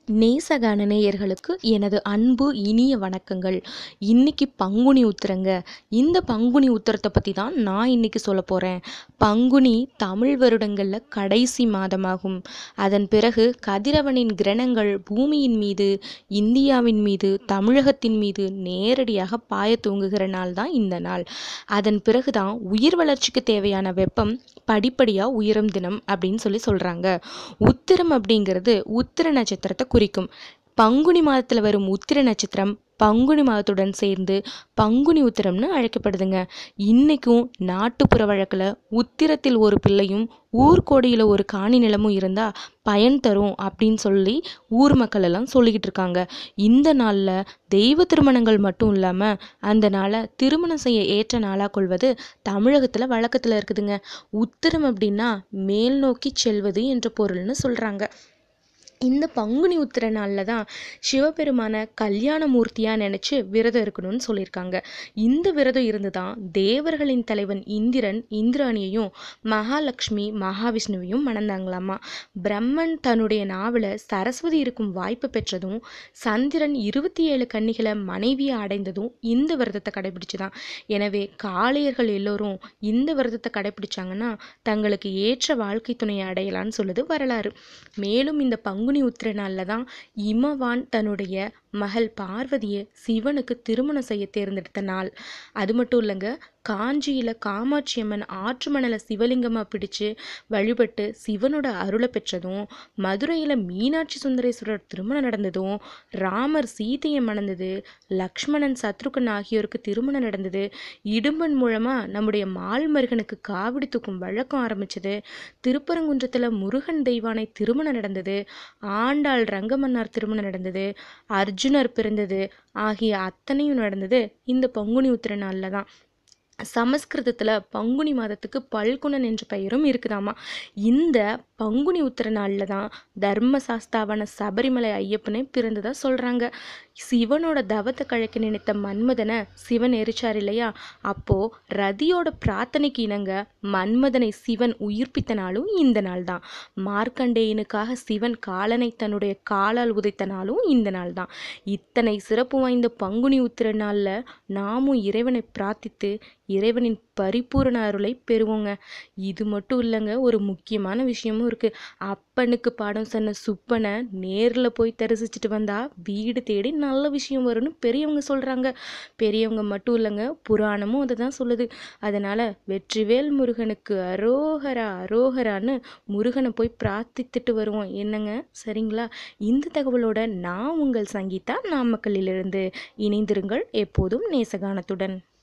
நேசகான நேயர்களுக்கு எனது அன்பு இனிய வணக்கங்கள் இன்னைக்கு பங்குனி உத்திரங்க இந்த பங்குனி உத்திரத்தை பற்றி தான் நான் இன்னைக்கு சொல்ல போகிறேன் பங்குனி தமிழ் வருடங்களில் கடைசி மாதமாகும் அதன் பிறகு கதிரவனின் கிரணங்கள் பூமியின் மீது இந்தியாவின் மீது தமிழகத்தின் மீது நேரடியாக பாய தூங்குகிற நாள் தான் இந்த நாள் அதன் பிறகு தான் உயிர் வளர்ச்சிக்கு தேவையான வெப்பம் படிப்படியாக உயரும் தினம் அப்படின்னு சொல்லி சொல்கிறாங்க உத்திரம் அப்படிங்கிறது உத்திர நட்சத்திரத்தை குறிக்கும் பங்குனி மாதத்தில் வரும் உத்திர நட்சத்திரம் பங்குனி மாதத்துடன் சேர்ந்து பங்குனி உத்திரம்னு அழைக்கப்படுதுங்க இன்னைக்கும் நாட்டுப்புற வழக்கில் உத்திரத்தில் ஒரு பிள்ளையும் ஊர்கோடியில் ஒரு காணி நிலமும் இருந்தால் பயன் தரும் அப்படின்னு சொல்லி ஊர் மக்கள் எல்லாம் சொல்லிக்கிட்டு இருக்காங்க இந்த நாளில் தெய்வ திருமணங்கள் மட்டும் இல்லாமல் அந்த நாளை திருமணம் செய்ய ஏற்ற நாளாக கொள்வது தமிழகத்தில் வழக்கத்தில் இருக்குதுங்க உத்திரம் அப்படின்னா மேல் நோக்கி செல்வது என்ற பொருள்னு சொல்கிறாங்க இந்த பங்குனி உத்திர நாளில் தான் சிவபெருமான கல்யாண மூர்த்தியாக நினச்சி விரதம் இருக்கணும்னு சொல்லியிருக்காங்க இந்த விரதம் இருந்து தான் தேவர்களின் தலைவன் இந்திரன் இந்திராணியையும் மகாலட்சுமி மகாவிஷ்ணுவையும் மணந்தாங்களாமா பிரம்மன் தன்னுடைய நாவல சரஸ்வதி இருக்கும் வாய்ப்பு பெற்றதும் சந்திரன் இருபத்தி ஏழு கன்னிகளை மனைவியை அடைந்ததும் இந்த விரதத்தை கடைபிடிச்சு தான் எனவே காளையர்கள் எல்லோரும் இந்த விரதத்தை கடைபிடிச்சாங்கன்னா தங்களுக்கு ஏற்ற வாழ்க்கை துணையை அடையலான்னு சொல்லுது வரலாறு மேலும் இந்த பங்குனி உத்திர நாளில் தான் இமவான் தன்னுடைய மகள் பார்வதியை சிவனுக்கு திருமணம் செய்ய தேர்ந்தெடுத்த நாள் அது மட்டும் இல்லைங்க காஞ்சியில் காமாட்சி அம்மன் ஆற்று மணலை சிவலிங்கமாக பிடிச்சு வழிபட்டு சிவனோட அருளை பெற்றதும் மதுரையில் மீனாட்சி சுந்தரேஸ்வரர் திருமணம் நடந்ததும் ராமர் சீதையை மணந்தது லக்ஷ்மணன் சத்ருகன் ஆகியோருக்கு திருமணம் நடந்தது இடும்பன் மூலமாக நம்முடைய மால்மருகனுக்கு காவடி தூக்கும் வழக்கம் ஆரம்பிச்சது திருப்பரங்குன்றத்தில் முருகன் தெய்வானை திருமணம் நடந்தது ஆண்டாள் ரங்கமன்னார் திருமணம் நடந்தது அர்ஜுனர் பிறந்தது ஆகிய அத்தனையும் நடந்தது இந்த பங்குனி உத்திர நாளில் தான் சமஸ்கிருதத்தில் பங்குனி மாதத்துக்கு பல்குணன் என்ற பெயரும் இருக்குதாமா இந்த பங்குனி உத்திர நாளில் தான் தர்மசாஸ்தாவான சபரிமலை ஐயப்பனே பிறந்ததா சொல்கிறாங்க சிவனோட தவத்தை கழைக்க நினைத்த மன்மதனை சிவன் எரிச்சார் இல்லையா அப்போ ரதியோட பிரார்த்தனைக்கு இணங்க மன்மதனை சிவன் உயிர்ப்பித்த நாளும் இந்த நாள் தான் மார்க்கண்டேயனுக்காக சிவன் காலனை தன்னுடைய காலால் உதைத்த நாளும் இந்த நாள் தான் இத்தனை சிறப்பு வாய்ந்த பங்குனி உத்திர நாளில் நாமும் இறைவனை பிரார்த்தித்து இறைவனின் பரிபூரண அருளை பெறுவோங்க இது மட்டும் இல்லைங்க ஒரு முக்கியமான விஷயமும் இருக்குது அப்பனுக்கு பாடம் சொன்ன சுப்பனை நேரில் போய் தரிசிச்சுட்டு வந்தா வீடு தேடி நல்ல விஷயம் வரும்னு பெரியவங்க சொல்கிறாங்க பெரியவங்க மட்டும் இல்லைங்க புராணமும் அதை தான் சொல்லுது அதனால் வெற்றிவேல் முருகனுக்கு அரோகரா அரோகரான்னு முருகனை போய் பிரார்த்தித்துட்டு வருவோம் என்னங்க சரிங்களா இந்த தகவலோட நான் உங்கள் சங்கீதா நாமக்கல்லிலிருந்து இணைந்திருங்கள் எப்போதும் நேசகானத்துடன்